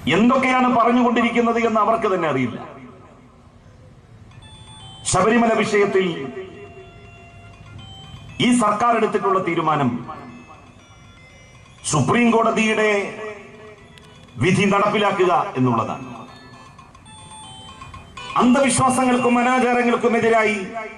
എന്തൊക്കെയാണ് പറഞ്ഞുകൊണ്ടിരിക്കുന്നത് എന്ന് അവർക്ക് തന്നെ അറിയില്ല ശബരിമല വിഷയത്തിൽ ഈ സർക്കാർ എടുത്തിട്ടുള്ള തീരുമാനം സുപ്രീം കോടതിയുടെ വിധി നടപ്പിലാക്കുക എന്നുള്ളതാണ് അന്ധവിശ്വാസങ്ങൾക്കും അനാചാരങ്ങൾക്കുമെതിരായി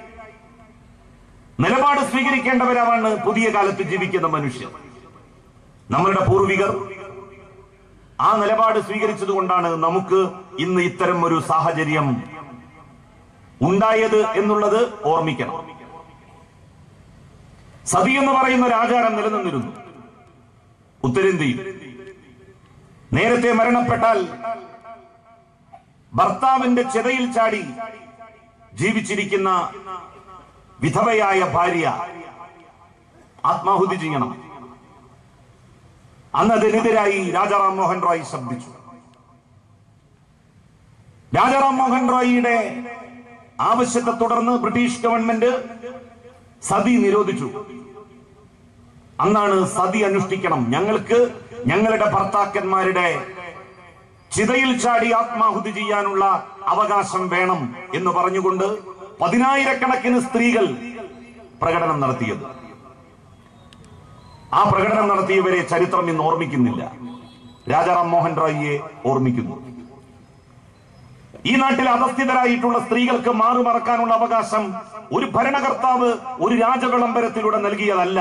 നിലപാട് സ്വീകരിക്കേണ്ടവരാണ് പുതിയ കാലത്ത് ജീവിക്കുന്ന മനുഷ്യർ നമ്മളുടെ പൂർവികർ ആ നിലപാട് സ്വീകരിച്ചതുകൊണ്ടാണ് നമുക്ക് ഇന്ന് ഇത്തരം ഒരു സാഹചര്യം ഉണ്ടായത് എന്നുള്ളത് ഓർമ്മിക്കണം സതി എന്ന് പറയുന്ന ഒരു ആചാരം നിലനിന്നിരുന്നു ഉത്തരേന്ത്യയിൽ നേരത്തെ മരണപ്പെട്ടാൽ ഭർത്താവിന്റെ ചെതയിൽ ചാടി ജീവിച്ചിരിക്കുന്ന വിധവയായ ഭാര്യ ആത്മാഹുതി ചെയ്യണം അന്ന് അതിനെതിരായി രാജാറാം മോഹൻ റോയ് ശബ്ദിച്ചു രാജാറാം മോഹൻ റോയിയുടെ ആവശ്യത്തെ തുടർന്ന് ബ്രിട്ടീഷ് ഗവൺമെന്റ് സതി നിരോധിച്ചു അന്നാണ് സതി അനുഷ്ഠിക്കണം ഞങ്ങൾക്ക് ഞങ്ങളുടെ ഭർത്താക്കന്മാരുടെ ചിതയിൽ ചാടി ആത്മാഹുതി ചെയ്യാനുള്ള അവകാശം വേണം എന്ന് പറഞ്ഞുകൊണ്ട് പതിനായിരക്കണക്കിന് സ്ത്രീകൾ പ്രകടനം നടത്തിയത് ആ പ്രകടനം നടത്തിയവരെ ചരിത്രം ഇന്ന് ഓർമ്മിക്കുന്നില്ല രാജാറാം മോഹൻ റോയിയെ ഓർമ്മിക്കുന്നു ഈ നാട്ടിൽ അധസ്ഥിതരായിട്ടുള്ള സ്ത്രീകൾക്ക് മാറുമറക്കാനുള്ള അവകാശം ഒരു ഭരണകർത്താവ് ഒരു രാജവിളംബരത്തിലൂടെ നൽകിയതല്ല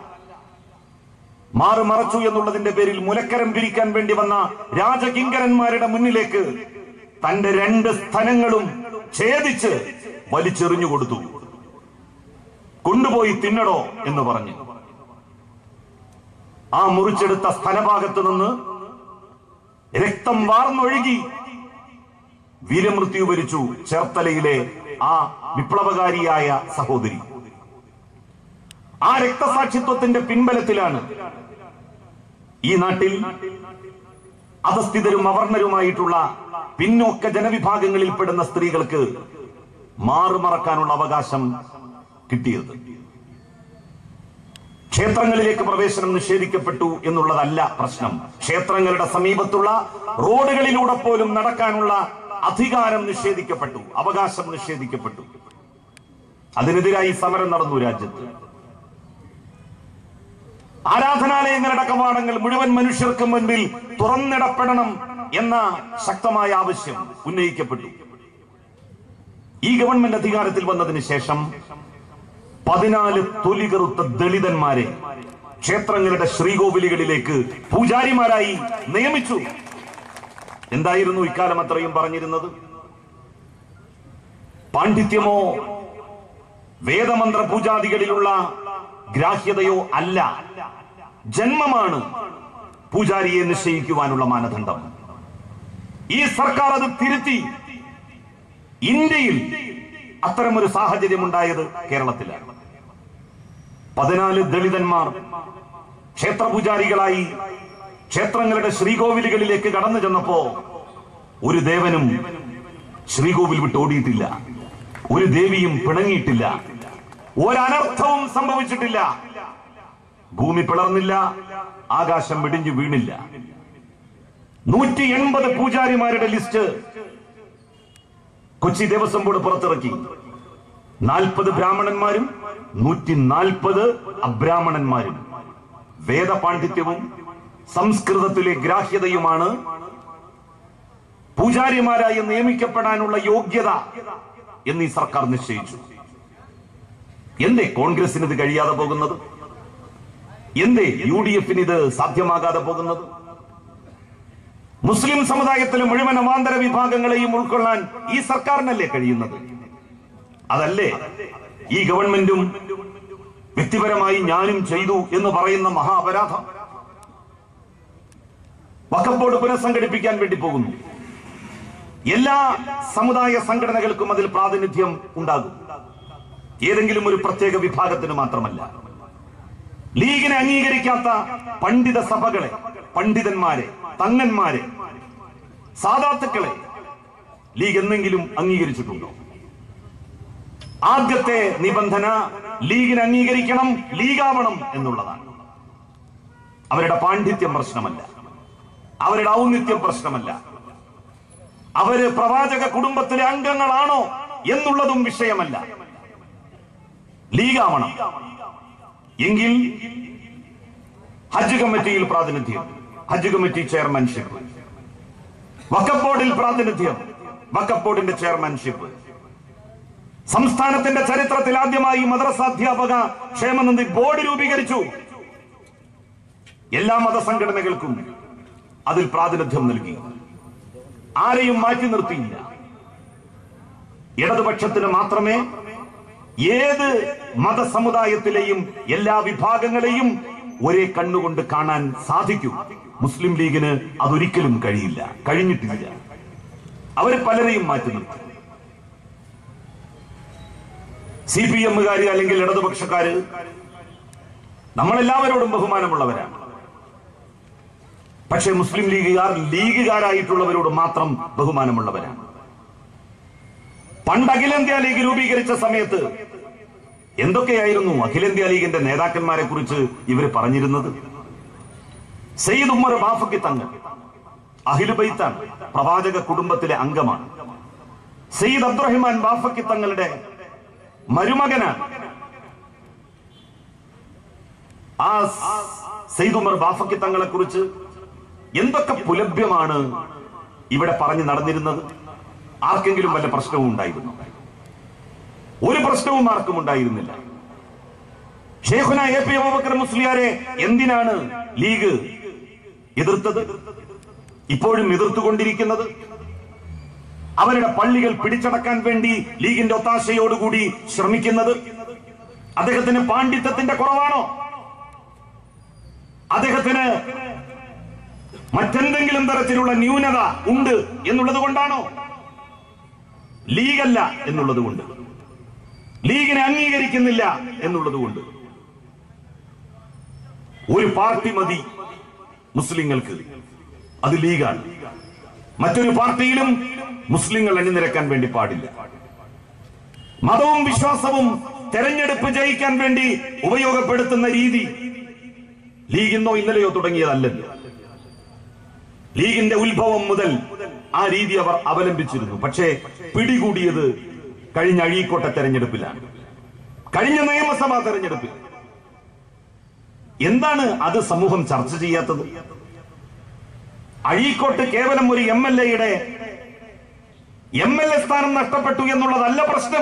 മാറുമറച്ചു എന്നുള്ളതിന്റെ പേരിൽ മുലക്കരം പിരിക്കാൻ വേണ്ടി വന്ന രാജകിങ്കരന്മാരുടെ മുന്നിലേക്ക് തന്റെ രണ്ട് സ്ഥലങ്ങളും ഛേദിച്ച് വലിച്ചെറിഞ്ഞു കൊടുത്തു കൊണ്ടുപോയി തിന്നടോ എന്ന് പറഞ്ഞു ആ മുറിച്ചെടുത്ത സ്ഥലഭാഗത്ത് നിന്ന് രക്തം വാർന്നൊഴുകി വീരമൃത്യു വരിച്ചു ചേർത്തലയിലെ ആ വിപ്ലവകാരിയായ സഹോദരി ആ രക്തസാക്ഷിത്വത്തിന്റെ പിൻബലത്തിലാണ് ഈ നാട്ടിൽ അധസ്ഥിതരും അവർണരുമായിട്ടുള്ള പിന്നോക്ക ജനവിഭാഗങ്ങളിൽപ്പെടുന്ന സ്ത്രീകൾക്ക് മാറുമറക്കാനുള്ള അവകാശം കിട്ടിയത് ക്ഷേത്രങ്ങളിലേക്ക് പ്രവേശനം നിഷേധിക്കപ്പെട്ടു എന്നുള്ളതല്ല പ്രശ്നം ക്ഷേത്രങ്ങളുടെ സമീപത്തുള്ള റോഡുകളിലൂടെ പോലും നടക്കാനുള്ള അധികാരം നിഷേധിക്കപ്പെട്ടു അവകാശം നിഷേധിക്കപ്പെട്ടു അതിനെതിരായി സമരം നടന്നു രാജ്യത്ത് ആരാധനാലയങ്ങളുടെ കവാടങ്ങൾ മുഴുവൻ മനുഷ്യർക്ക് മുൻപിൽ തുറന്നിടപ്പെടണം എന്ന ശക്തമായ ആവശ്യം ഉന്നയിക്കപ്പെട്ടു ഈ ഗവൺമെന്റ് അധികാരത്തിൽ വന്നതിന് ശേഷം പതിനാല് തൊലികറുത്ത ദളിതന്മാരെ ക്ഷേത്രങ്ങളുടെ ശ്രീകോവിലുകളിലേക്ക് പൂജാരിമാരായി നിയമിച്ചു എന്തായിരുന്നു ഇക്കാലം അത്രയും പറഞ്ഞിരുന്നത് പാണ്ഡിത്യമോ വേദമന്ത്ര പൂജാദികളിലുള്ള ഗ്രാഹ്യതയോ അല്ല ജന്മമാണ് പൂജാരിയെ നിശ്ചയിക്കുവാനുള്ള മാനദണ്ഡം ഈ സർക്കാർ അത് തിരുത്തി ഇന്ത്യയിൽ അത്തരമൊരു സാഹചര്യം ഉണ്ടായത് കേരളത്തിലാണ് പതിനാല് ദളിതന്മാർ ക്ഷേത്രപൂജാരികളായി ക്ഷേത്രങ്ങളുടെ ശ്രീകോവിലുകളിലേക്ക് കടന്നു ചെന്നപ്പോ ഒരു ദേവനും ശ്രീകോവിൽ വിട്ട് ഓടിയിട്ടില്ല ഒരു ദേവിയും പിണങ്ങിയിട്ടില്ല ഒരനർത്ഥവും സംഭവിച്ചിട്ടില്ല ഭൂമി പിളർന്നില്ല ആകാശം വെടിഞ്ഞു വീണില്ല നൂറ്റി എൺപത് പൂജാരിമാരുടെ ലിസ്റ്റ് കൊച്ചി ദേവസ്വം ബോർഡ് പുറത്തിറക്കി നാൽപ്പത് ബ്രാഹ്മണന്മാരും നൂറ്റി നാൽപ്പത് അബ്രാഹ്മണന്മാരും വേദപാണ്ഡിത്യവും സംസ്കൃതത്തിലെ ഗ്രാഹ്യതയുമാണ് പൂജാരിമാരായി നിയമിക്കപ്പെടാനുള്ള യോഗ്യത എന്നീ സർക്കാർ നിശ്ചയിച്ചു എന്തേ കോൺഗ്രസിന് ഇത് കഴിയാതെ പോകുന്നത് എന്തേ യു ഡി എഫിന് ഇത് സാധ്യമാകാതെ പോകുന്നത് മുസ്ലിം സമുദായത്തിലെ മുഴുവൻ അവാന്തര വിഭാഗങ്ങളെയും ഉൾക്കൊള്ളാൻ ഈ സർക്കാരിനല്ലേ കഴിയുന്നത് അതല്ലേ ഈ ഗവൺമെന്റും വ്യക്തിപരമായി ഞാനും ചെയ്തു എന്ന് പറയുന്ന മഹാ അപരാധം വഖഫ് ബോർഡ് പുനഃസംഘടിപ്പിക്കാൻ വേണ്ടി പോകുന്നു എല്ലാ സമുദായ സംഘടനകൾക്കും അതിൽ പ്രാതിനിധ്യം ഉണ്ടാകും ഏതെങ്കിലും ഒരു പ്രത്യേക വിഭാഗത്തിന് മാത്രമല്ല ലീഗിനെ അംഗീകരിക്കാത്ത പണ്ഡിത സഭകളെ പണ്ഡിതന്മാരെ തങ്ങന്മാരെ സാധാത്തുക്കളെ ലീഗ് എന്തെങ്കിലും അംഗീകരിച്ചിട്ടുണ്ടോ ആദ്യത്തെ നിബന്ധന ലീഗിനെ അംഗീകരിക്കണം ലീഗാവണം എന്നുള്ളതാണ് അവരുടെ പാണ്ഡിത്യം പ്രശ്നമല്ല അവരുടെ ഔന്നിത്യം പ്രശ്നമല്ല അവര് പ്രവാചക കുടുംബത്തിലെ അംഗങ്ങളാണോ എന്നുള്ളതും വിഷയമല്ല ലീഗാവണം എങ്കിൽ ഹജ്ജ് കമ്മിറ്റിയിൽ പ്രാതിനിധ്യം ഹജ്ജ് കമ്മിറ്റി ചെയർമാൻഷിപ്പ് വക്കഫ് ബോർഡിൽ പ്രാതിനിധ്യം വക്കഫ് ബോർഡിന്റെ ചെയർമാൻഷിപ്പ് സംസ്ഥാനത്തിന്റെ ചരിത്രത്തിൽ ആദ്യമായി മദ്രസാധ്യാപക ക്ഷേമനിധി ബോർഡ് രൂപീകരിച്ചു എല്ലാ മതസംഘടനകൾക്കും അതിൽ പ്രാതിനിധ്യം നൽകി ആരെയും മാറ്റി നിർത്തിയില്ല ഇടതുപക്ഷത്തിന് മാത്രമേ ഏത് മതസമുദായത്തിലെയും എല്ലാ വിഭാഗങ്ങളെയും ഒരേ കണ്ണുകൊണ്ട് കാണാൻ സാധിക്കൂ മുസ്ലിം ലീഗിന് അതൊരിക്കലും കഴിയില്ല കഴിഞ്ഞിട്ടില്ല അവര് പലരെയും മാറ്റി നിർത്തി സി പി എമ്മുകാര് അല്ലെങ്കിൽ ഇടതുപക്ഷക്കാര് നമ്മളെല്ലാവരോടും ബഹുമാനമുള്ളവരാണ് പക്ഷേ മുസ്ലിം ലീഗുകാർ ലീഗുകാരായിട്ടുള്ളവരോട് മാത്രം ബഹുമാനമുള്ളവരാണ് പണ്ട് അഖിലേന്ത്യാ ലീഗ് രൂപീകരിച്ച സമയത്ത് എന്തൊക്കെയായിരുന്നു അഖിലേന്ത്യാ ലീഗിന്റെ നേതാക്കന്മാരെ കുറിച്ച് ഇവര് പറഞ്ഞിരുന്നത് സയ്യിദ് ഉമ്മർ ബാഫക്കി തങ്ങൾ അഖിലുബൈത്താണ് പ്രവാചക കുടുംബത്തിലെ അംഗമാണ് സയ്യിദ് അബ്ദുറഹിമാൻ ബാഫക്കി തങ്ങളുടെ മരുമകനാണ് ആ സയ്യിദ് ഉമർ ബാഫക്കി തങ്ങളെ കുറിച്ച് എന്തൊക്കെ പുലഭ്യമാണ് ഇവിടെ പറഞ്ഞു നടന്നിരുന്നത് ആർക്കെങ്കിലും വല്ല പ്രശ്നവും ഉണ്ടായിരുന്നു ഒരു പ്രശ്നവും ആർക്കും ഉണ്ടായിരുന്നില്ല ഷേഖുന എ പി അബൂബക്കർ മുസ്ലിയാരെ എന്തിനാണ് ലീഗ് എതിർത്തത് ഇപ്പോഴും എതിർത്തുകൊണ്ടിരിക്കുന്നത് അവരുടെ പള്ളികൾ പിടിച്ചടക്കാൻ വേണ്ടി ലീഗിന്റെ ഒത്താശയോടുകൂടി ശ്രമിക്കുന്നത് അദ്ദേഹത്തിന് പാണ്ഡിത്യത്തിന്റെ കുറവാണോ അദ്ദേഹത്തിന് മറ്റെന്തെങ്കിലും തരത്തിലുള്ള ന്യൂനത ഉണ്ട് എന്നുള്ളത് കൊണ്ടാണോ ലീഗല്ല എന്നുള്ളത് കൊണ്ട് ലീഗിനെ അംഗീകരിക്കുന്നില്ല എന്നുള്ളത് കൊണ്ട് ഒരു പാർട്ടി മതി മുസ്ലിങ്ങൾക്ക് അത് ലീഗാണ് മറ്റൊരു പാർട്ടിയിലും മുസ്ലിങ്ങൾ അണിനിരക്കാൻ വേണ്ടി പാടില്ല മതവും വിശ്വാസവും തെരഞ്ഞെടുപ്പ് ജയിക്കാൻ വേണ്ടി ഉപയോഗപ്പെടുത്തുന്ന രീതി ലീഗിന്നോ ഇന്നലെയോ തുടങ്ങിയതല്ലല്ലോ ലീഗിന്റെ ഉത്ഭവം മുതൽ ആ രീതി അവർ അവലംബിച്ചിരുന്നു പക്ഷേ പിടികൂടിയത് കഴിഞ്ഞ അഴീക്കോട്ടെ തെരഞ്ഞെടുപ്പിലാണ് കഴിഞ്ഞ നിയമസഭാ തെരഞ്ഞെടുപ്പിൽ എന്താണ് അത് സമൂഹം ചർച്ച ചെയ്യാത്തത് അഴീക്കോട്ട് കേവലം ഒരു എം എൽ എയുടെ എം എൽ എ സ്ഥാനം നഷ്ടപ്പെട്ടു എന്നുള്ളതല്ല പ്രശ്നം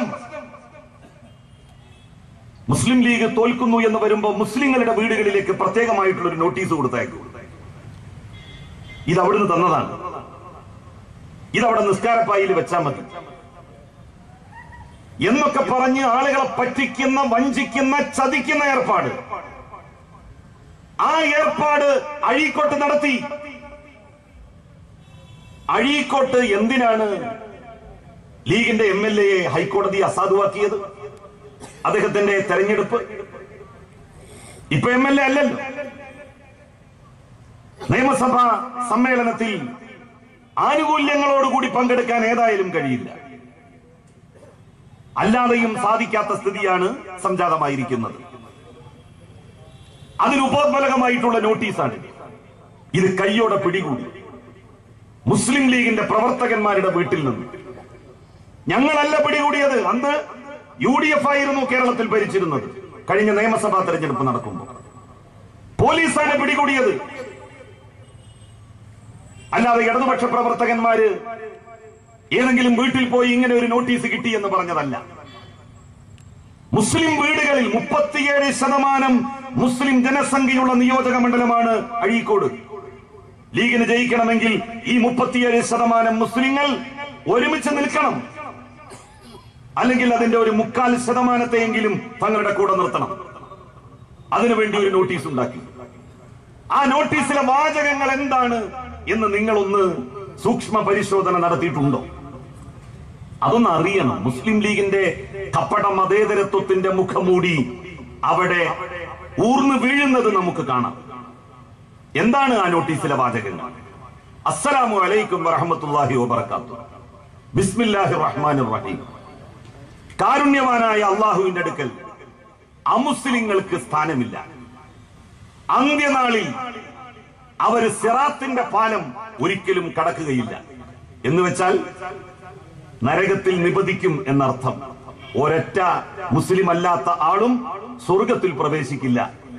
മുസ്ലിം ലീഗ് തോൽക്കുന്നു എന്ന് വരുമ്പോൾ മുസ്ലിങ്ങളുടെ വീടുകളിലേക്ക് പ്രത്യേകമായിട്ടുള്ള ഒരു നോട്ടീസ് കൊടുത്തയക്കും ഇത് അവിടുന്ന് തന്നതാണ് ഇതവിടെ നിസ്കാരപ്പായിൽ വെച്ചാൽ മതി എന്നൊക്കെ പറഞ്ഞ് ആളുകളെ പറ്റിക്കുന്ന വഞ്ചിക്കുന്ന ചതിക്കുന്ന ഏർപ്പാട് ആ ഏർപ്പാട് അഴീക്കോട്ട് നടത്തി അഴീക്കോട്ട് എന്തിനാണ് ലീഗിന്റെ എം എൽ എയെ ഹൈക്കോടതി അസാധുവാക്കിയത് അദ്ദേഹത്തിന്റെ തെരഞ്ഞെടുപ്പ് ഇപ്പൊ എം എൽ എ അല്ലല്ലോ നിയമസഭാ സമ്മേളനത്തിൽ ആനുകൂല്യങ്ങളോടുകൂടി പങ്കെടുക്കാൻ ഏതായാലും കഴിയില്ല അല്ലാതെയും സാധിക്കാത്ത സ്ഥിതിയാണ് സംജാതമായിരിക്കുന്നത് അതിന് ഉപോത്ബലകമായിട്ടുള്ള നോട്ടീസാണ് ഇത് കയ്യോടെ പിടികൂടി മുസ്ലിം ലീഗിന്റെ പ്രവർത്തകന്മാരുടെ വീട്ടിൽ നിന്ന് ഞങ്ങളല്ല പിടികൂടിയത് അന്ന് യു ഡി എഫ് ആയിരുന്നു കേരളത്തിൽ ഭരിച്ചിരുന്നത് കഴിഞ്ഞ നിയമസഭാ തെരഞ്ഞെടുപ്പ് നടക്കുമ്പോൾ പോലീസാണ് പിടികൂടിയത് അല്ലാതെ ഇടതുപക്ഷ പ്രവർത്തകന്മാര് ഏതെങ്കിലും വീട്ടിൽ പോയി ഇങ്ങനെ ഒരു നോട്ടീസ് കിട്ടി എന്ന് പറഞ്ഞതല്ല മുസ്ലിം വീടുകളിൽ മുപ്പത്തിയേഴ് ശതമാനം മുസ്ലിം ജനസംഖ്യയുള്ള നിയോജക മണ്ഡലമാണ് അഴീക്കോട് ലീഗിന് ജയിക്കണമെങ്കിൽ ഈ മുപ്പത്തിയേഴ് ശതമാനം മുസ്ലിങ്ങൾ ഒരുമിച്ച് നിൽക്കണം അല്ലെങ്കിൽ അതിന്റെ ഒരു മുക്കാൽ ശതമാനത്തെയെങ്കിലും തങ്ങളുടെ കൂടെ നിർത്തണം അതിനുവേണ്ടി ഒരു നോട്ടീസ് ഉണ്ടാക്കി ആ നോട്ടീസിലെ വാചകങ്ങൾ എന്താണ് എന്ന് നിങ്ങളൊന്ന് സൂക്ഷ്മ പരിശോധന നടത്തിയിട്ടുണ്ടോ അതൊന്ന് അറിയണം മുസ്ലിം ലീഗിന്റെ കപ്പട മതേതരത്വത്തിന്റെ മുഖമൂടി അവിടെ ഊർന്നു വീഴുന്നത് നമുക്ക് കാണാം എന്താണ് ആ നോട്ടീസിലെ വാചകങ്ങൾ അസ്സലാമു അലൈക്കും വറഹമത്തുല്ലാഹി വബർക്കാത്തു ബിസ്മില്ലാഹി റഹ്മാൻ റഹീം കാരുണ്യവാനായ അള്ളാഹുവിന്റെ അടുക്കൽ അമുസ്ലിങ്ങൾക്ക് സ്ഥാനമില്ല അന്ത്യനാളിൽ അവര് സിറാത്തിന്റെ പാലം ഒരിക്കലും കടക്കുകയില്ല എന്ന് വെച്ചാൽ നരകത്തിൽ നിബദിക്കും എന്നർത്ഥം ഒരൊറ്റ മുസ്ലിം അല്ലാത്ത ആളും സ്വർഗത്തിൽ പ്രവേശിക്കില്ല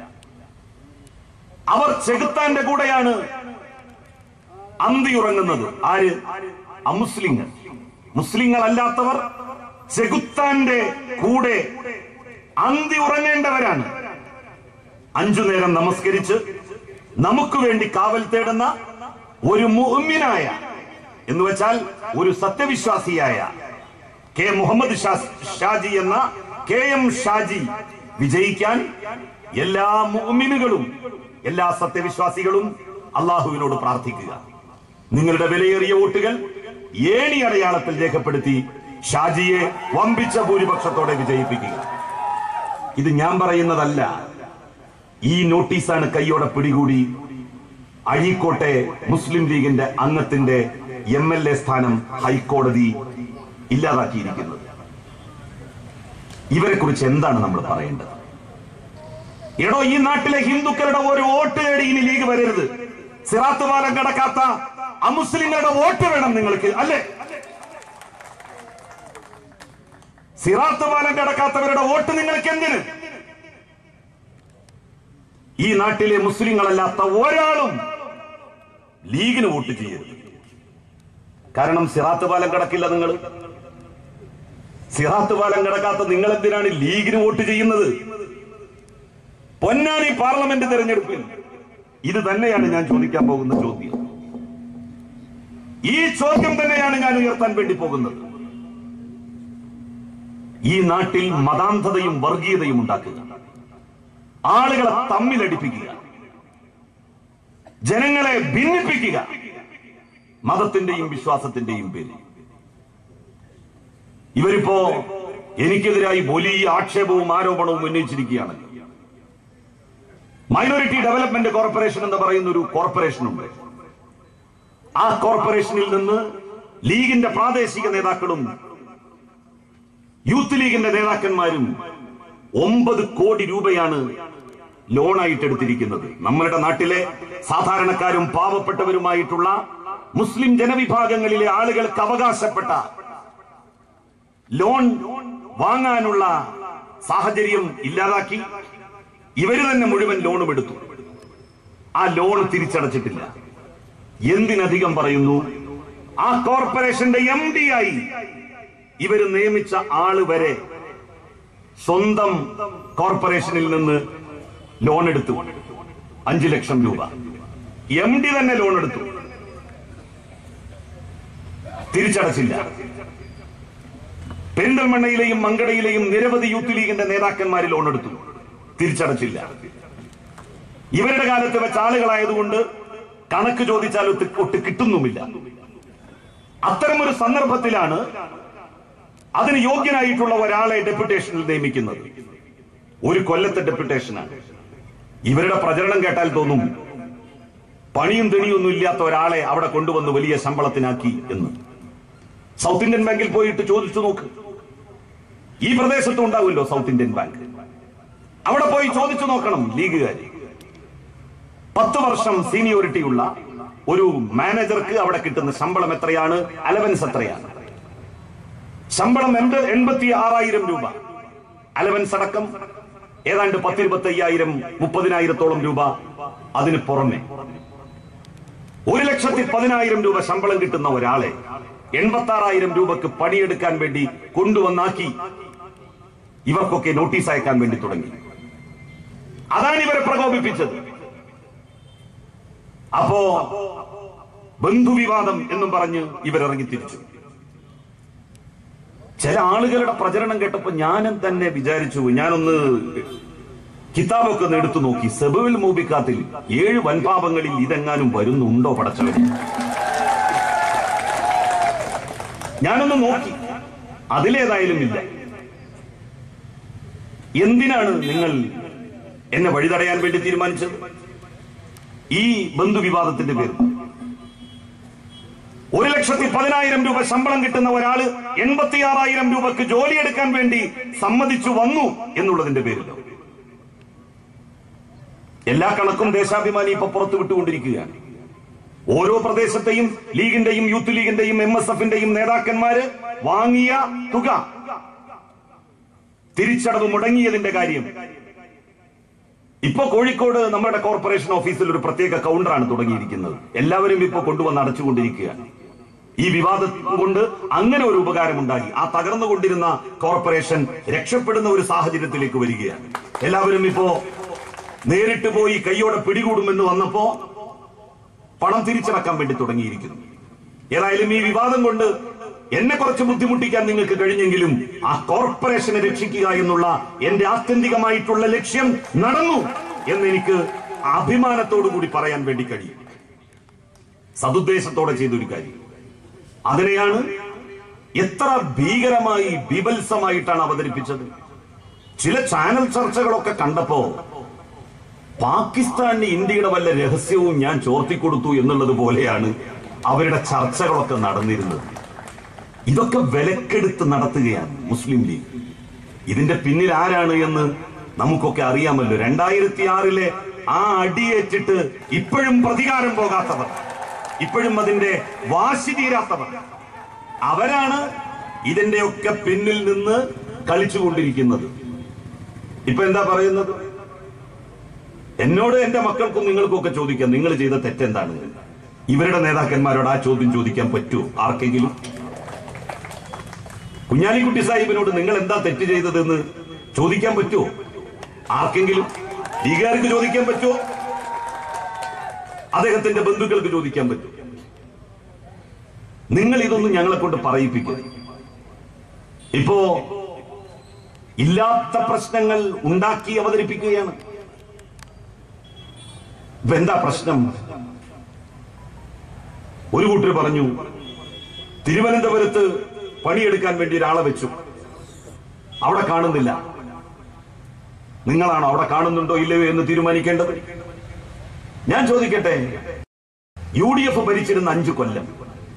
അവർ ചെകുത്താന്റെ കൂടെയാണ് അന്തിയുറങ്ങുന്നത് ആര് അമുസ്ലിങ്ങൾ മുസ്ലിങ്ങൾ അല്ലാത്തവർ ചെകുത്താന്റെ കൂടെ അന്തി ഉറങ്ങേണ്ടവരാണ് അഞ്ചു നേരം നമസ്കരിച്ച് നമുക്ക് വേണ്ടി കാവൽ തേടുന്ന ഒരു മുഹമ്മിനായ എന്ന് വെച്ചാൽ ഒരു സത്യവിശ്വാസിയായ കെ മുഹമ്മദ് ഷാ- ഷാജി എന്ന കെ എം ഷാജി വിജയിക്കാൻ എല്ലാ മുഅ്മിനുകളും എല്ലാ സത്യവിശ്വാസികളും അള്ളാഹുവിനോട് പ്രാർത്ഥിക്കുക നിങ്ങളുടെ വിലയേറിയ വോട്ടുകൾ ഏണി അടയാളത്തിൽ രേഖപ്പെടുത്തി ഷാജിയെ വമ്പിച്ച ഭൂരിപക്ഷത്തോടെ വിജയിപ്പിക്കുക ഇത് ഞാൻ പറയുന്നതല്ല ഈ നോട്ടീസാണ് കൈയോടെ പിടികൂടി അഴീക്കോട്ടെ മുസ്ലിം ലീഗിന്റെ അംഗത്തിന്റെ എം എൽ എ സ്ഥാനം ഹൈക്കോടതി ഇല്ലാതാക്കിയിരിക്കുന്നത് ഇവരെ കുറിച്ച് എന്താണ് നമ്മൾ പറയേണ്ടത് എടോ ഈ നാട്ടിലെ ഹിന്ദുക്കളുടെ ഒരു വോട്ട് തേടി ഇനി ലീഗ് വരരുത് സിറാത്ത് പാലം കിടക്കാത്ത അമുസ്ലിങ്ങളുടെ വോട്ട് വേണം നിങ്ങൾക്ക് അല്ലേ സിറാത്ത് പാലം കിടക്കാത്തവരുടെ വോട്ട് നിങ്ങൾക്ക് എന്തിന് ഈ നാട്ടിലെ മുസ്ലിങ്ങളല്ലാത്ത ഒരാളും ലീഗിന് വോട്ട് ചെയ്യരുത് കാരണം സിറാത്ത് പാലം കിടക്കില്ല നിങ്ങൾ സിറാത്ത് പാലം കിടക്കാത്ത നിങ്ങൾ എന്തിനാണ് ലീഗിന് വോട്ട് ചെയ്യുന്നത് പൊന്നാനി പാർലമെന്റ് തെരഞ്ഞെടുപ്പിൽ ഇത് തന്നെയാണ് ഞാൻ ചോദിക്കാൻ പോകുന്ന ചോദ്യം ഈ ചോദ്യം തന്നെയാണ് ഞാൻ ഉയർത്താൻ വേണ്ടി പോകുന്നത് ഈ നാട്ടിൽ മതാന്ധതയും വർഗീയതയും ഉണ്ടാക്കുക ആളുകളെ തമ്മിലടിപ്പിക്കുക ജനങ്ങളെ ഭിന്നിപ്പിക്കുക മതത്തിന്റെയും വിശ്വാസത്തിന്റെയും പേരിൽ ഇവരിപ്പോ എനിക്കെതിരായി വലിയ ആക്ഷേപവും ആരോപണവും ഉന്നയിച്ചിരിക്കുകയാണ് മൈനോറിറ്റി ഡെവലപ്മെന്റ് കോർപ്പറേഷൻ എന്ന് പറയുന്ന ഒരു കോർപ്പറേഷൻ ഉണ്ട് ആ കോർപ്പറേഷനിൽ നിന്ന് ലീഗിന്റെ പ്രാദേശിക നേതാക്കളും യൂത്ത് ലീഗിന്റെ നേതാക്കന്മാരും ഒമ്പത് കോടി രൂപയാണ് ലോണായിട്ട് എടുത്തിരിക്കുന്നത് നമ്മളുടെ നാട്ടിലെ സാധാരണക്കാരും പാവപ്പെട്ടവരുമായിട്ടുള്ള മുസ്ലിം ജനവിഭാഗങ്ങളിലെ ആളുകൾക്ക് അവകാശപ്പെട്ട ലോൺ വാങ്ങാനുള്ള സാഹചര്യം ഇല്ലാതാക്കി ഇവര് തന്നെ മുഴുവൻ ലോണും എടുത്തു ആ ലോൺ തിരിച്ചടച്ചിട്ടില്ല എന്തിനധികം പറയുന്നു ആ കോർപ്പറേഷന്റെ എം ഡി ആയി ഇവര് നിയമിച്ച ആള് വരെ സ്വന്തം കോർപ്പറേഷനിൽ നിന്ന് ലോൺ എടുത്തു അഞ്ചു ലക്ഷം രൂപ എം ഡി തന്നെ ലോൺ എടുത്തു തിരിച്ചടച്ചില്ല പെരിന്തൽമണ്ണയിലെയും മങ്കടയിലെയും നിരവധി യൂത്ത് ലീഗിന്റെ നേതാക്കന്മാർ ലോൺ എടുത്തു തിരിച്ചടച്ചില്ല ഇവരുടെ കാലത്ത് വെച്ച ആളുകളായതുകൊണ്ട് കണക്ക് ചോദിച്ചാൽ ഒത്ത് ഒട്ട് കിട്ടുന്നുമില്ല അത്തരമൊരു സന്ദർഭത്തിലാണ് അതിന് യോഗ്യനായിട്ടുള്ള ഒരാളെ ഡെപ്യൂട്ടേഷനിൽ നിയമിക്കുന്നത് ഒരു കൊല്ലത്തെ ഡെപ്യൂട്ടേഷനാണ് ഇവരുടെ പ്രചരണം കേട്ടാൽ തോന്നും പണിയും തെണിയൊന്നും ഇല്ലാത്ത ഒരാളെ അവിടെ കൊണ്ടുവന്ന് വലിയ ശമ്പളത്തിനാക്കി എന്ന് സൗത്ത് ഇന്ത്യൻ ബാങ്കിൽ പോയിട്ട് ചോദിച്ചു നോക്ക് ഈ പ്രദേശത്തും ഉണ്ടാവുമല്ലോ സൗത്ത് ഇന്ത്യൻ ബാങ്ക് അവിടെ പോയി ചോദിച്ചു നോക്കണം ലീഗുകാർ പത്ത് വർഷം സീനിയോറിറ്റി ഉള്ള ഒരു മാനേജർക്ക് അവിടെ കിട്ടുന്ന ശമ്പളം എത്രയാണ് അലവൻസ് എത്രയാണ് ശമ്പളം എൺപ- എൺപത്തി ആറായിരം രൂപ അലവൻസ് അടക്കം ഏതാണ്ട് പത്തിരുപത്തി അയ്യായിരം മുപ്പതിനായിരത്തോളം രൂപ അതിന് പുറമെ ഒരു ലക്ഷത്തി പതിനായിരം രൂപ ശമ്പളം കിട്ടുന്ന ഒരാളെ എൺപത്തി ആറായിരം രൂപക്ക് പണിയെടുക്കാൻ വേണ്ടി കൊണ്ടുവന്നാക്കി ഇവർക്കൊക്കെ നോട്ടീസ് അയക്കാൻ വേണ്ടി തുടങ്ങി അതാണ് ഇവരെ പ്രകോപിപ്പിച്ചത് അപ്പോ ബന്ധുവിവാദം എന്നും പറഞ്ഞ് ഇവരിറങ്ങി തിരിച്ചു ചില ആളുകളുടെ പ്രചരണം കേട്ടപ്പോ ഞാനും തന്നെ വിചാരിച്ചു ഞാനൊന്ന് കിതാബൊക്കെ ഒന്ന് എടുത്തു നോക്കി സെബുവിൽ മൂബിക്കാത്തിൽ ഏഴ് വൻപാപങ്ങളിൽ ഇതെങ്ങാനും വരുന്നുണ്ടോ പടച്ചവൻ ഞാനൊന്ന് നോക്കി അതിലേതായാലും ഇല്ല എന്തിനാണ് നിങ്ങൾ എന്നെ വഴിതടയാൻ വേണ്ടി തീരുമാനിച്ചത് ഈ ബന്ധുവിവാദത്തിന്റെ പേരിൽ ഒരു ലക്ഷത്തി പതിനായിരം രൂപ ശമ്പളം കിട്ടുന്ന ഒരാള് എൺപത്തിയാറായിരം രൂപക്ക് ജോലിയെടുക്കാൻ വേണ്ടി സമ്മതിച്ചു വന്നു എന്നുള്ളതിന്റെ പേരിലോ എല്ലാ കണക്കും ദേശാഭിമാനി ഇപ്പൊ പുറത്തു വിട്ടുകൊണ്ടിരിക്കുകയാണ് ഓരോ പ്രദേശത്തെയും ലീഗിന്റെയും യൂത്ത് ലീഗിന്റെയും എം എസ് എഫിന്റെയും നേതാക്കന്മാര് വാങ്ങിയ തുക തിരിച്ചടവ് മുടങ്ങിയതിന്റെ കാര്യം ഇപ്പൊ കോഴിക്കോട് നമ്മുടെ കോർപ്പറേഷൻ ഓഫീസിൽ ഒരു പ്രത്യേക കൗണ്ടറാണ് തുടങ്ങിയിരിക്കുന്നത് എല്ലാവരും ഇപ്പൊ കൊണ്ടുവന്ന് അടച്ചുകൊണ്ടിരിക്കുകയാണ് ഈ വിവാദം കൊണ്ട് അങ്ങനെ ഒരു ഉപകാരം ഉണ്ടായി ആ തകർന്നുകൊണ്ടിരുന്ന കോർപ്പറേഷൻ രക്ഷപ്പെടുന്ന ഒരു സാഹചര്യത്തിലേക്ക് വരികയാണ് എല്ലാവരും ഇപ്പോ നേരിട്ട് പോയി കൈയോടെ പിടികൂടുമെന്ന് വന്നപ്പോ പണം തിരിച്ചടക്കാൻ വേണ്ടി തുടങ്ങിയിരിക്കുന്നു ഏതായാലും ഈ വിവാദം കൊണ്ട് എന്നെ കുറച്ച് ബുദ്ധിമുട്ടിക്കാൻ നിങ്ങൾക്ക് കഴിഞ്ഞെങ്കിലും ആ കോർപ്പറേഷനെ രക്ഷിക്കുക എന്നുള്ള എന്റെ ആത്യന്തികമായിട്ടുള്ള ലക്ഷ്യം നടന്നു എന്നെനിക്ക് അഭിമാനത്തോടു കൂടി പറയാൻ വേണ്ടി കഴിയും സതുദ്ദേശത്തോടെ ചെയ്തൊരു കാര്യം അതിനെയാണ് എത്ര ഭീകരമായി ബീഭത്സമായിട്ടാണ് അവതരിപ്പിച്ചത് ചില ചാനൽ ചർച്ചകളൊക്കെ കണ്ടപ്പോ പാകിസ്ഥാന് ഇന്ത്യയുടെ വല്ല രഹസ്യവും ഞാൻ ചോർത്തിക്കൊടുത്തു എന്നുള്ളത് പോലെയാണ് അവരുടെ ചർച്ചകളൊക്കെ നടന്നിരുന്നത് ഇതൊക്കെ വിലക്കെടുത്ത് നടത്തുകയാണ് മുസ്ലിം ലീഗ് ഇതിന്റെ പിന്നിൽ ആരാണ് എന്ന് നമുക്കൊക്കെ അറിയാമല്ലോ രണ്ടായിരത്തി ആറിലെ ആ അടിയേറ്റിട്ട് ഇപ്പോഴും പ്രതികാരം പോകാത്തവർ ഇപ്പോഴും അതിന്റെ വാശി തീരാത്തവർ അവരാണ് ഇതിന്റെയൊക്കെ പിന്നിൽ നിന്ന് കളിച്ചുകൊണ്ടിരിക്കുന്നത് ഇപ്പൊ എന്താ പറയുന്നത് എന്നോട് എന്റെ മക്കൾക്കും നിങ്ങൾക്കും ഒക്കെ ചോദിക്കാം നിങ്ങൾ ചെയ്ത തെറ്റെന്താണ് ഇവരുടെ നേതാക്കന്മാരോട് ആ ചോദ്യം ചോദിക്കാൻ പറ്റുമോ ആർക്കെങ്കിലും കുഞ്ഞാലിക്കുട്ടി സാഹിബിനോട് നിങ്ങൾ എന്താ തെറ്റ് ചെയ്തതെന്ന് ചോദിക്കാൻ പറ്റുമോ ആർക്കെങ്കിലും ലീഗുകാർക്ക് ചോദിക്കാൻ പറ്റുമോ അദ്ദേഹത്തിന്റെ ബന്ധുക്കൾക്ക് ചോദിക്കാൻ പറ്റും നിങ്ങൾ ഇതൊന്നും ഞങ്ങളെ കൊണ്ട് പറയിപ്പിക്കുക ഇപ്പോ ഇല്ലാത്ത പ്രശ്നങ്ങൾ ഉണ്ടാക്കി അവതരിപ്പിക്കുകയാണ് ഇപ്പൊ എന്താ പ്രശ്നം ഒരു കൂട്ടർ പറഞ്ഞു തിരുവനന്തപുരത്ത് പണിയെടുക്കാൻ വേണ്ടി ഒരാളെ വെച്ചു അവിടെ കാണുന്നില്ല നിങ്ങളാണോ അവിടെ കാണുന്നുണ്ടോ ഇല്ലയോ എന്ന് തീരുമാനിക്കേണ്ടത് ഞാൻ ചോദിക്കട്ടെ യു ഡി എഫ് ഭരിച്ചിരുന്ന അഞ്ചു കൊല്ലം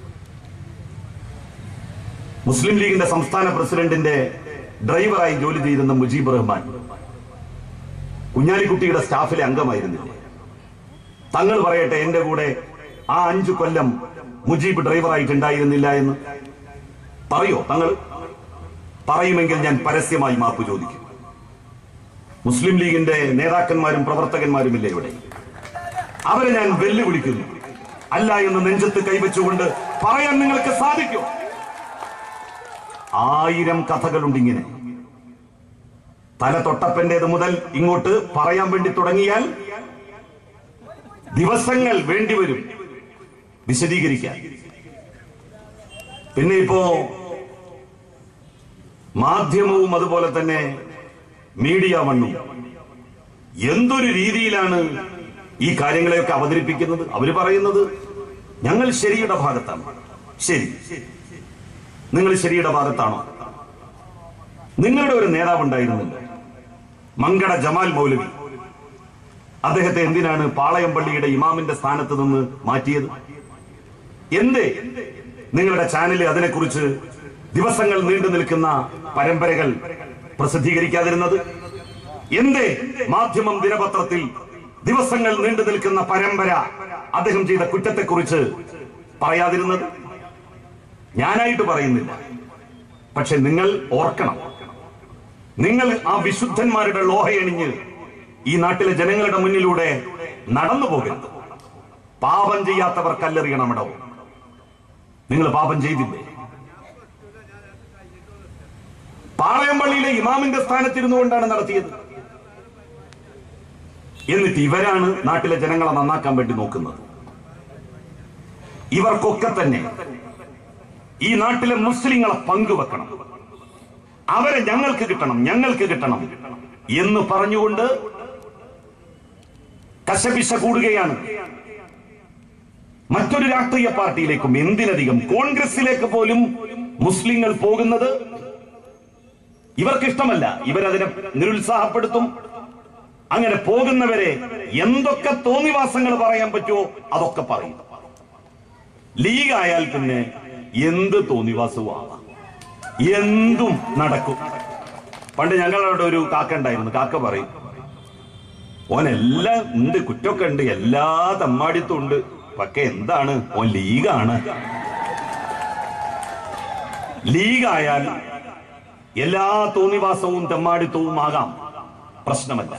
മുസ്ലിം ലീഗിന്റെ സംസ്ഥാന പ്രസിഡന്റിന്റെ ഡ്രൈവറായി ജോലി ചെയ്തിരുന്ന മുജീബ് റഹ്മാൻ കുഞ്ഞാലിക്കുട്ടിയുടെ സ്റ്റാഫിലെ അംഗമായിരുന്നില്ലേ തങ്ങൾ പറയട്ടെ എന്റെ കൂടെ ആ അഞ്ചു കൊല്ലം മുജീബ് ഡ്രൈവറായിട്ടുണ്ടായിരുന്നില്ല എന്ന് പറയോ തങ്ങൾ പറയുമെങ്കിൽ ഞാൻ പരസ്യമായി മാപ്പ് ചോദിക്കും മുസ്ലിം ലീഗിന്റെ നേതാക്കന്മാരും പ്രവർത്തകന്മാരുമില്ലേ ഇവിടെ അവരെ ഞാൻ വെല്ലുവിളിക്കുന്നു അല്ല എന്ന് നെഞ്ചത്ത് കൈവച്ചുകൊണ്ട് പറയാൻ നിങ്ങൾക്ക് സാധിക്കും ആയിരം കഥകളുണ്ട് ഇങ്ങനെ തല തൊട്ടപ്പന്റേത് മുതൽ ഇങ്ങോട്ട് പറയാൻ വേണ്ടി തുടങ്ങിയാൽ ദിവസങ്ങൾ വേണ്ടിവരും വിശദീകരിക്കാൻ പിന്നെ ഇപ്പോ മാധ്യമവും അതുപോലെ തന്നെ മീഡിയ വണ്ണും എന്തൊരു രീതിയിലാണ് ഈ കാര്യങ്ങളെയൊക്കെ അവതരിപ്പിക്കുന്നത് അവര് പറയുന്നത് ഞങ്ങൾ ശരിയുടെ ഭാഗത്താണ് ശരി നിങ്ങൾ ശരിയുടെ ഭാഗത്താണോ നിങ്ങളുടെ ഒരു നേതാവ് ഉണ്ടായിരുന്നില്ല മങ്കട ജമാൽ മൗലവി അദ്ദേഹത്തെ എന്തിനാണ് പാളയംപള്ളിയുടെ ഇമാമിന്റെ സ്ഥാനത്ത് നിന്ന് മാറ്റിയത് എന്തേ നിങ്ങളുടെ ചാനലിൽ അതിനെക്കുറിച്ച് ദിവസങ്ങൾ നീണ്ടു നിൽക്കുന്ന പരമ്പരകൾ പ്രസിദ്ധീകരിക്കാതിരുന്നത് എന്തേ മാധ്യമം ദിനപത്രത്തിൽ ദിവസങ്ങൾ നീണ്ടു നിൽക്കുന്ന പരമ്പര അദ്ദേഹം ചെയ്ത കുറ്റത്തെക്കുറിച്ച് പറയാതിരുന്നത് ഞാനായിട്ട് പറയുന്നില്ല പക്ഷെ നിങ്ങൾ ഓർക്കണം നിങ്ങൾ ആ വിശുദ്ധന്മാരുടെ ലോഹയണിഞ്ഞ് ഈ നാട്ടിലെ ജനങ്ങളുടെ മുന്നിലൂടെ നടന്നു പോകരുത് പാപം ചെയ്യാത്തവർ കല്ലെറിയണമിടവും നിങ്ങൾ പാപം ചെയ്തില്ലേ പാളയംപള്ളിയിലെ ഇമാമിന്റെ സ്ഥാനത്തിരുന്നു കൊണ്ടാണ് നടത്തിയത് എന്നിട്ട് ഇവരാണ് നാട്ടിലെ ജനങ്ങളെ നന്നാക്കാൻ വേണ്ടി നോക്കുന്നത് ഇവർക്കൊക്കെ തന്നെ ഈ നാട്ടിലെ മുസ്ലിങ്ങളെ പങ്കുവെക്കണം അവരെ ഞങ്ങൾക്ക് കിട്ടണം ഞങ്ങൾക്ക് കിട്ടണം എന്ന് പറഞ്ഞുകൊണ്ട് കശപിശ കൂടുകയാണ് മറ്റൊരു രാഷ്ട്രീയ പാർട്ടിയിലേക്കും എന്തിനധികം കോൺഗ്രസിലേക്ക് പോലും മുസ്ലിങ്ങൾ പോകുന്നത് ഇവർക്ക് ഇഷ്ടമല്ല ഇവരതിനെ നിരുത്സാഹപ്പെടുത്തും അങ്ങനെ പോകുന്നവരെ എന്തൊക്കെ തോന്നിവാസങ്ങൾ പറയാൻ പറ്റുമോ അതൊക്കെ പറയും ലീഗ് ആയാൽ പിന്നെ എന്ത് തോന്നിവാസവും ആവാം എന്തും നടക്കും പണ്ട് ഞങ്ങളുടെ ഒരു കാക്ക ഉണ്ടായിരുന്നു കാക്ക പറയും ഓനെല്ലാം ഉണ്ട് കുറ്റമൊക്കെ ഉണ്ട് എല്ലാ തമ്മാടിത്തും ഉണ്ട് പക്ഷെ എന്താണ് ഓൻ ലീഗാണ് ലീഗായാൽ എല്ലാ തോന്നിവാസവും തെമ്മാടിത്തവും ആകാം പ്രശ്നമല്ല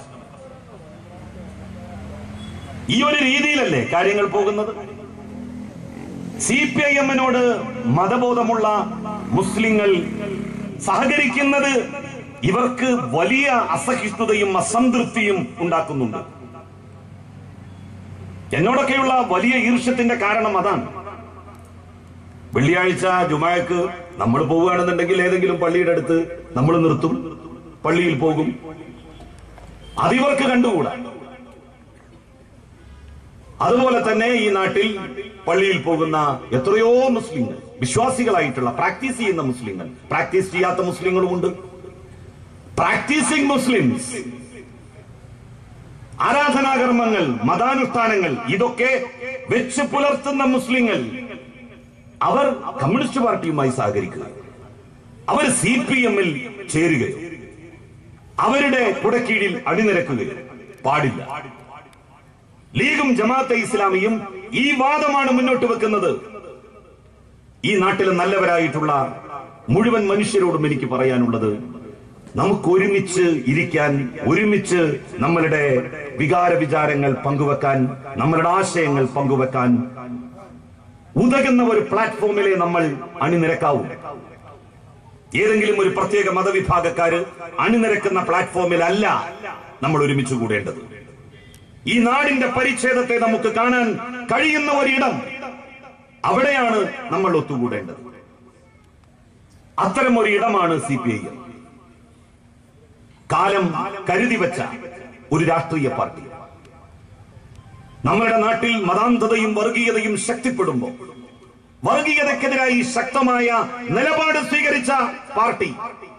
ഈ ഒരു രീതിയിലല്ലേ കാര്യങ്ങൾ പോകുന്നത് സി പി ഐ എമ്മിനോട് മതബോധമുള്ള മുസ്ലിങ്ങൾ സഹകരിക്കുന്നത് ഇവർക്ക് വലിയ അസഹിഷ്ണുതയും അസംതൃപ്തിയും ഉണ്ടാക്കുന്നുണ്ട് എന്നോടൊക്കെയുള്ള വലിയ ഈർഷ്യത്തിന്റെ കാരണം അതാണ് വെള്ളിയാഴ്ച ജുമായക്ക് നമ്മൾ പോവുകയാണെന്നുണ്ടെങ്കിൽ ഏതെങ്കിലും പള്ളിയുടെ അടുത്ത് നമ്മൾ നിർത്തും പള്ളിയിൽ പോകും അതിവർക്ക് കണ്ടുകൂടാ അതുപോലെ തന്നെ ഈ നാട്ടിൽ പള്ളിയിൽ പോകുന്ന എത്രയോ മുസ്ലിങ്ങൾ വിശ്വാസികളായിട്ടുള്ള പ്രാക്ടീസ് ചെയ്യുന്ന മുസ്ലിങ്ങൾ പ്രാക്ടീസ് ചെയ്യാത്ത മുസ്ലിങ്ങളുമുണ്ട് പ്രാക്ടീസിംഗ് മുസ്ലിംസ് ആരാധനാകർമ്മങ്ങൾ മതാനുഷ്ഠാനങ്ങൾ ഇതൊക്കെ വെച്ച് പുലർത്തുന്ന മുസ്ലിങ്ങൾ അവർ കമ്മ്യൂണിസ്റ്റ് പാർട്ടിയുമായി സഹകരിക്കുക അവർ സി പി എമ്മിൽ ചേരുകയോ അവരുടെ കുടക്കീഴിൽ അണിനിരക്കുകയോ പാടില്ല ലീഗും ജമാഅത്തെ ഇസ്ലാമിയും ഈ വാദമാണ് മുന്നോട്ട് വെക്കുന്നത് ഈ നാട്ടിലെ നല്ലവരായിട്ടുള്ള മുഴുവൻ മനുഷ്യരോടും എനിക്ക് പറയാനുള്ളത് നമുക്ക് ഒരുമിച്ച് ഇരിക്കാൻ ഒരുമിച്ച് നമ്മളുടെ വികാര വിചാരങ്ങൾ പങ്കുവെക്കാൻ നമ്മളുടെ ആശയങ്ങൾ പങ്കുവെക്കാൻ ഉതകുന്ന ഒരു പ്ലാറ്റ്ഫോമിലെ നമ്മൾ അണിനിരക്കാവൂ ഏതെങ്കിലും ഒരു പ്രത്യേക മതവിഭാഗക്കാര് അണിനിരക്കുന്ന പ്ലാറ്റ്ഫോമിലല്ല നമ്മൾ ഒരുമിച്ച് കൂടേണ്ടത് ഈ നാടിന്റെ പരിച്ഛേദത്തെ നമുക്ക് കാണാൻ കഴിയുന്ന ഒരിടം അവിടെയാണ് നമ്മൾ ഒത്തുകൂടേണ്ടത് അത്തരം ഒരു ഇടമാണ് സി പി ഐ എം കാലം കരുതി വെച്ച ഒരു രാഷ്ട്രീയ പാർട്ടി നമ്മുടെ നാട്ടിൽ മതാന്ധതയും വർഗീയതയും ശക്തിപ്പെടുമ്പോൾ വർഗീയതക്കെതിരായി ശക്തമായ നിലപാട് സ്വീകരിച്ച പാർട്ടി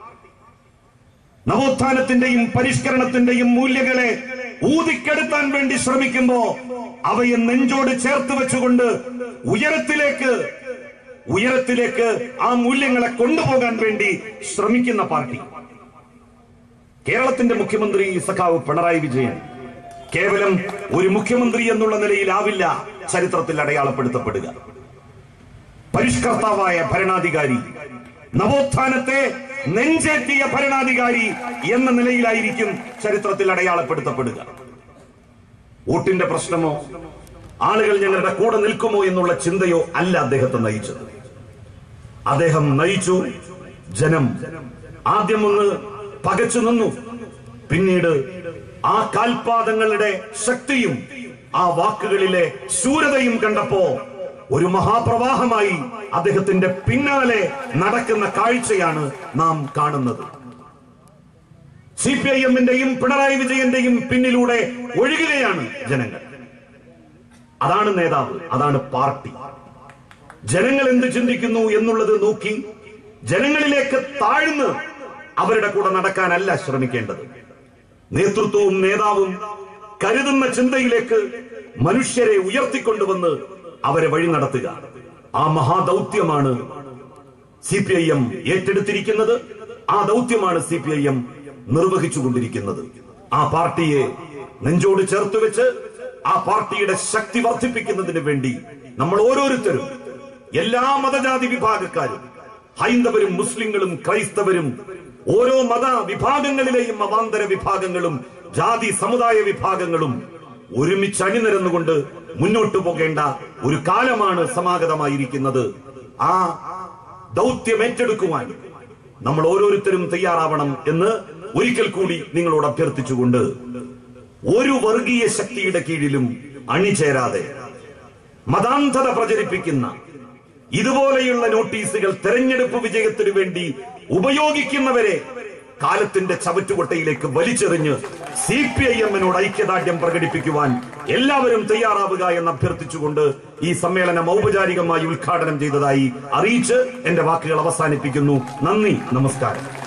നവോത്ഥാനത്തിന്റെയും പരിഷ്കരണത്തിന്റെയും മൂല്യങ്ങളെ ഊതിക്കെടുത്താൻ വേണ്ടി ശ്രമിക്കുമ്പോ അവയെ നെഞ്ചോട് ചേർത്ത് വെച്ചുകൊണ്ട് ഉയരത്തിലേക്ക് ഉയരത്തിലേക്ക് ആ മൂല്യങ്ങളെ കൊണ്ടുപോകാൻ വേണ്ടി ശ്രമിക്കുന്ന പാർട്ടി കേരളത്തിന്റെ മുഖ്യമന്ത്രി സഖാവ് പിണറായി വിജയൻ കേവലം ഒരു മുഖ്യമന്ത്രി എന്നുള്ള നിലയിലാവില്ല ചരിത്രത്തിൽ അടയാളപ്പെടുത്തപ്പെടുക പരിഷ്കർത്താവായ ഭരണാധികാരി നവോത്ഥാനത്തെ നെഞ്ചേറ്റിയ ഭരണാധികാരി എന്ന നിലയിലായിരിക്കും ചരിത്രത്തിൽ അടയാളപ്പെടുത്തപ്പെടുക വോട്ടിന്റെ പ്രശ്നമോ ആളുകൾ ഞങ്ങളുടെ കൂടെ നിൽക്കുമോ എന്നുള്ള ചിന്തയോ അല്ല അദ്ദേഹത്തെ നയിച്ചത് അദ്ദേഹം നയിച്ചു ജനം ആദ്യം ഒന്ന് പകച്ചു നിന്നു പിന്നീട് ആ കാൽപാദങ്ങളുടെ ശക്തിയും ആ വാക്കുകളിലെ ശൂരതയും കണ്ടപ്പോ ഒരു മഹാപ്രവാഹമായി അദ്ദേഹത്തിന്റെ പിന്നാലെ നടക്കുന്ന കാഴ്ചയാണ് നാം കാണുന്നത് സി പി ഐ എമ്മിന്റെയും പിണറായി വിജയന്റെയും പിന്നിലൂടെ ഒഴുകുകയാണ് ജനങ്ങൾ അതാണ് നേതാവ് അതാണ് പാർട്ടി ജനങ്ങൾ എന്ത് ചിന്തിക്കുന്നു എന്നുള്ളത് നോക്കി ജനങ്ങളിലേക്ക് താഴ്ന്ന് അവരുടെ കൂടെ നടക്കാനല്ല ശ്രമിക്കേണ്ടത് നേതൃത്വവും നേതാവും കരുതുന്ന ചിന്തയിലേക്ക് മനുഷ്യരെ ഉയർത്തിക്കൊണ്ടുവന്ന് അവരെ വഴി നടത്തുക ആ മഹാദൗത്യമാണ് സി പി ഐ എം ഏറ്റെടുത്തിരിക്കുന്നത് ആ ദൗത്യമാണ് സി പി ഐ എം നിർവഹിച്ചുകൊണ്ടിരിക്കുന്നത് ആ പാർട്ടിയെ നെഞ്ചോട് ചേർത്ത് വെച്ച് ആ പാർട്ടിയുടെ ശക്തി വർദ്ധിപ്പിക്കുന്നതിന് വേണ്ടി നമ്മൾ ഓരോരുത്തരും എല്ലാ മതജാതി വിഭാഗക്കാരും ഹൈന്ദവരും മുസ്ലിങ്ങളും ക്രൈസ്തവരും ഓരോ മത വിഭാഗങ്ങളിലെയും മതാന്തര വിഭാഗങ്ങളും ജാതി സമുദായ വിഭാഗങ്ങളും ഒരുമിച്ച് അണിനിരന്നുകൊണ്ട് മുന്നോട്ടു പോകേണ്ട ഒരു കാലമാണ് സമാഗതമായിരിക്കുന്നത് ആ ദൗത്യം ഏറ്റെടുക്കുവാൻ നമ്മൾ ഓരോരുത്തരും തയ്യാറാവണം എന്ന് ഒരിക്കൽ കൂടി നിങ്ങളോട് അഭ്യർത്ഥിച്ചുകൊണ്ട് ഒരു വർഗീയ ശക്തിയുടെ കീഴിലും അണിചേരാതെ മതാന്ധത പ്രചരിപ്പിക്കുന്ന ഇതുപോലെയുള്ള നോട്ടീസുകൾ തെരഞ്ഞെടുപ്പ് വിജയത്തിനു വേണ്ടി ഉപയോഗിക്കുന്നവരെ കാലത്തിന്റെ ചവറ്റുകൊട്ടയിലേക്ക് വലിച്ചെറിഞ്ഞ് സി പി ഐ എമ്മിനോട് ഐക്യദാർഢ്യം പ്രകടിപ്പിക്കുവാൻ എല്ലാവരും തയ്യാറാവുക എന്ന് അഭ്യർത്ഥിച്ചുകൊണ്ട് ഈ സമ്മേളനം ഔപചാരികമായി ഉദ്ഘാടനം ചെയ്തതായി അറിയിച്ച് എന്റെ വാക്കുകൾ അവസാനിപ്പിക്കുന്നു നന്ദി നമസ്കാരം